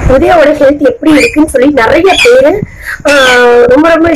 உதயாவோட health எப்படி இருக்குன்னு சொல்லி நிறைய பேரு ஆஹ் ரொம்ப ரொம்ப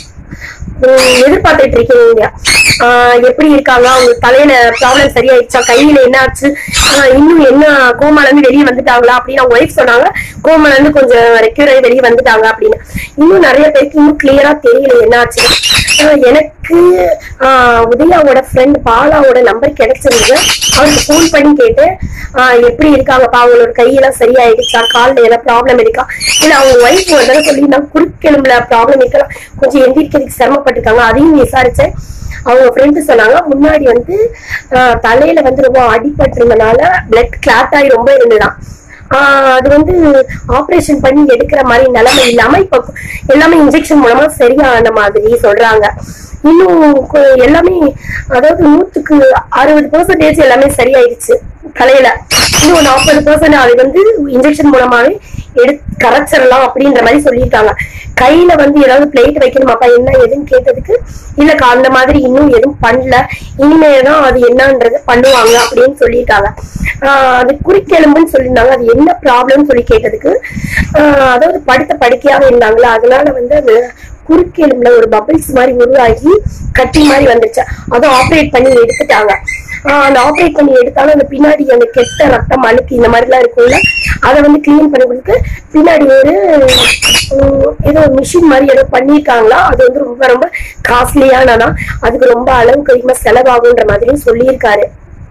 உம் எதிர்பார்த்துட்டு இருக்கீங்க ஆஹ் எப்படி இருக்காங்க அவங்க தலையில ப்ராப்ளம் சரியாயிடுச்சா கையில என்ன ஆச்சு ஆஹ் இன்னும் என்ன கோமால இருந்து வெளியே வந்துட்டாங்களா அப்படின்னு அவங்க ஒய்ஃப் சொன்னாங்க கோமால இருந்து கொஞ்சம் ரெக்யூர் ஆகி வெளியே வந்துட்டாங்க அப்படின்னு இன்னும் நிறைய பேருக்கு இன்னும் கிளியரா தெரியல என்ன ஆச்சு ஆஹ் எனக்கு ஆஹ் உதயாவோட ஃப்ரெண்ட் பாலாவோட நம்பர் கிடைச்சிருந்தது அவருக்கு ஃபோன் பண்ணி கேட்டு ஆஹ் எப்படி இருக்காங்கப்பா அவங்களோட கையெல்லாம் சரியாயிடுச்சா கால்ல ஏதாவது ப்ராப்ளம் இருக்கா இல்ல அவங்க ஒய்ஃப் ஒரு தடவை சொல்லியிருந்தாங்க குறுக்கெலும்புல ப்ராப்ளம் இருக்கலாம் கொஞ்சம் எந்திரிக்கிறதுக்கு சிரமப்பட்டிருக்காங்க அதையும் விசாரிச்சேன் அவங்க ஃப்ரெண்டு சொன்னாங்க முன்னாடி வந்து ஆஹ் தலையில வந்து ரொம்ப அடிபட்டிருந்தனால பிளட் கிளாட் ஆகி ரொம்ப இருந்ததாம் ஆஹ் அது வந்து ஆபரேஷன் பண்ணி எடுக்கிற மாதிரி நிலைமை இல்லாம இப்ப எல்லாமே இன்ஜெக்ஷன் மூலமா சரியான மாதிரி சொல்றாங்க இன்னும் கொ- எல்லாமே அதாவது நூத்துக்கு அறுபது பெர்சன்டேஜ் எல்லாமே சரியாயிடுச்சு தலையில இன்னும் நாற்பது பெர்சன்ட் அது வந்து இன்ஜெக்ஷன் மூலமாவே எடு கரைச்சிடலாம் அப்படின்ற மாதிரி சொல்லியிருக்காங்க கையில வந்து ஏதாவது பிளேட் வைக்கணுமாப்பா என்ன எதுன்னு கேட்டதுக்கு இல்லக்கா அந்த மாதிரி இன்னும் எதுவும் பண்ணல இனிமேதான் அது என்னன்றது பண்ணுவாங்க அப்படின்னு சொல்லியிருக்காங்க ஆஹ் அது குறிக்கெலும்புன்னு சொல்லியிருந்தாங்க அது என்ன ப்ராப்ளம்னு சொல்லி கேட்டதுக்கு ஆஹ் அதாவது படுத்த படுக்கையாக இருந்தாங்களா அதனால வந்து அது குறுக்கெலும்புல ஒரு பபிள்ஸ் மாதிரி உருவாகி கட்டி மாதிரி வந்துருச்சு அதை ஆப்ரேட் பண்ணி எடுத்துட்டாங்க ஆஹ் அந்த ஆப்ரேட் பண்ணி எடுத்தாலும் அந்த பின்னாடி அந்த கெட்ட ரத்தம் அழுக்கு இந்த மாதிரிலாம் இருக்கும்ல அதை வந்து கிளீன் பண்ணி கொடுத்து பின்னாடி ஒரு உம், ஏதோ ஒரு மிஷின் மாதிரி ஏதோ பண்ணியிருக்காங்களா அது வந்து ரொம்ப ரொம்ப காஸ்ட்லியானதா அதுக்கு ரொம்ப அளவுக்கு அதிகமா செலவாகுன்ற மாதிரியும் சொல்லியிருக்காரு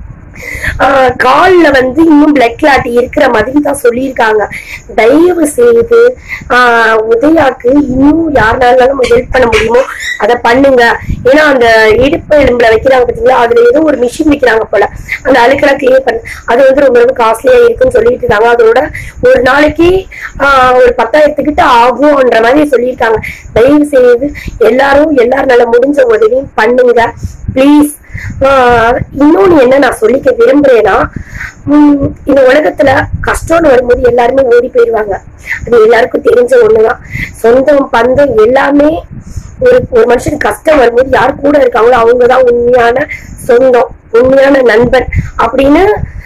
ஆஹ் கால்ல வந்து இன்னும் பிளட் கிளாட் இருக்கிற மாதிரி தான் சொல்லியிருக்காங்க தயவு செய்து ஆஹ் உதயாக்கு இன்னும் யாருனாலும் ஹெல்ப் பண்ண முடியுமோ அதை பண்ணுங்க ஏன்னா அந்த இடுப்பு எலும்புல வைக்கிறாங்க பாத்தீங்களா அதுல ஏதோ ஒரு மிஷின் வைக்கிறாங்க போல அந்த அழுக்கெல்லாம் கிளியர் பண்ண அது வந்து ரொம்ப ரொம்ப காஸ்ட்லியா இருக்குன்னு சொல்லிட்டு இருக்காங்க அதோட ஒரு நாளைக்கு ஆஹ் ஒரு பத்தாயிரத்துக்கிட்ட ஆகும்ன்ற மாதிரி சொல்லியிருக்காங்க தயவு செய்து எல்லாரும் எல்லாருனால முடிஞ்ச உதவியும் பண்ணுங்க ப்ளீஸ் இன்னொன்னு என்ன நான் சொல்லிக்க விரும்புறேன்னா உம் இந்த உலகத்துல கஷ்டம்னு வரும்போது எல்லாருமே ஓடி போயிடுவாங்க அது எல்லாருக்கும் தெரிஞ்ச ஒண்ணுதான் சொந்தம் பந்தம் எல்லாமே ஒரு ஒரு மனுஷனுக்கு கஷ்டம் வரும்போது யார் கூட இருக்காங்களோ அவங்கதான் உண்மையான சொந்தம் உண்மையான நண்பன் அப்படின்னு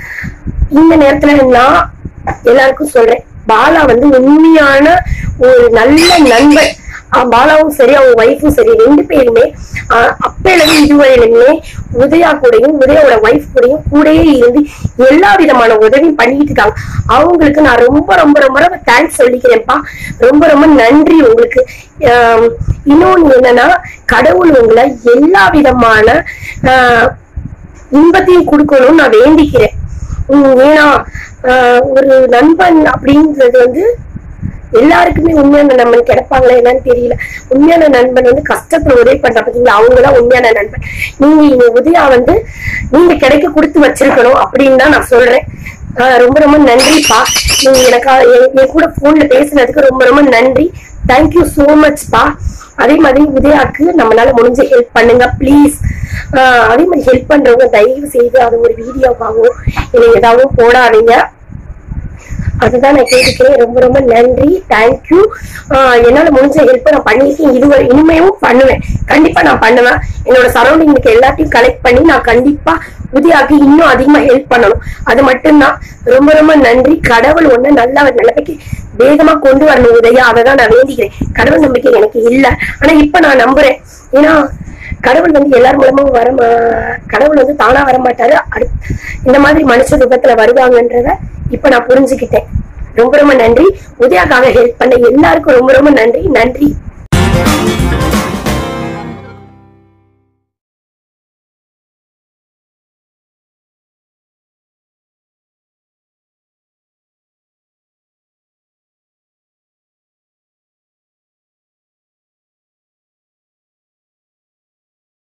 இந்த நேரத்துல நான் எல்லாருக்கும் சொல்றேன் பாலா வந்து உண்மையான ஒரு நல்ல நண்பன் அஹ் பாலாவும் சரி அவங்க ஒய்ஃபும் சரி ரெண்டு பேருமே அஹ் அப்பையிலிருந்து இதுவரையிலுமே உதயா கூடயும் உதயாவோட ஒய்ஃப் கூடயும் கூடயே இருந்து எல்லா விதமான உதவியும் பண்ணிட்டு இருக்காங்க அவங்களுக்கு நான் ரொம்ப ரொம்ப ரொம்ப ரொம்ப தேங்க்ஸ் சொல்லிக்கிறேன்ப்பா ரொம்ப ரொம்ப நன்றி உங்களுக்கு ஆஹ் இன்னொன்னு என்னன்னா கடவுள் உங்களை எல்லா விதமான ஆஹ் இன்பத்தையும் கொடுக்கணும்னு நான் வேண்டிக்கிறேன் உம் ஏன்னா ஆஹ் ஒரு நண்பன் அப்படின்றது வந்து எல்லாருக்குமே உண்மையான நண்பன் கிடைப்பாங்களா என்னன்னு தெரியல உண்மையான நண்பன் வந்து கஷ்டத்துல உதவி பண்ற பாத்தீங்களா அவங்கதான் உண்மையான நண்பன் நீங்க இந்த உதயா வந்து நீங்க கிடைக்க கொடுத்து வச்சிருக்கணும் அப்படின்னு தான் நான் சொல்றேன் ஆஹ் ரொம்ப ரொம்ப நன்றிப்பா நீங்க எனக்கா என் என் கூட போன்ல பேசுனதுக்கு ரொம்ப ரொம்ப நன்றி தேங்க்யூ சோ மச்ப்பா அதே மாதிரி உதயாக்கு நம்மளால முடிஞ்ச ஹெல்ப் பண்ணுங்க ப்ளீஸ் அதே மாதிரி ஹெல்ப் பண்றவங்க தயவு செய்து அது ஒரு வீடியோவாகவும் இல்லை ஏதாவது போடாதீங்க அதுதான் நான் கேட்டுக்கிறேன் ரொம்ப ரொம்ப நன்றி தேங்க்யூ என்னால முடிஞ்ச ஹெல்ப் நான் பண்ணியிருக்கேன் இதுவரை இனிமேவும் பண்ணுவேன் கண்டிப்பா நான் பண்ணுவேன் என்னோட சரௌண்டிங்க்கு எல்லாத்தையும் கலெக்ட் பண்ணி நான் கண்டிப்பா உதயாக்கு இன்னும் அதிகமா ஹெல்ப் பண்ணணும் அது மட்டும்தான் ரொம்ப ரொம்ப நன்றி கடவுள் ஒண்ணு நல்ல ஒரு நிலைமைக்கு வேகமா கொண்டு வரணும் உதயா அதை தான் நான் வேண்டிக்கிறேன் கடவுள் நம்பிக்கை எனக்கு இல்ல ஆனா இப்ப நான் நம்புறேன் ஏன்னா கடவுள் வந்து எல்லார் மூலமும் வர மா- கடவுள் வந்து தானா வர மாட்டாரு அடுத் இந்த மாதிரி மனுஷ ரூபத்துல வருவாங்கன்றத இப்ப நான் புரிஞ்சுக்கிட்டேன் ரொம்ப ரொம்ப நன்றி உதயாக்காக ஹெல்ப் பண்ண எல்லாருக்கும் ரொம்ப ரொம்ப நன்றி நன்றி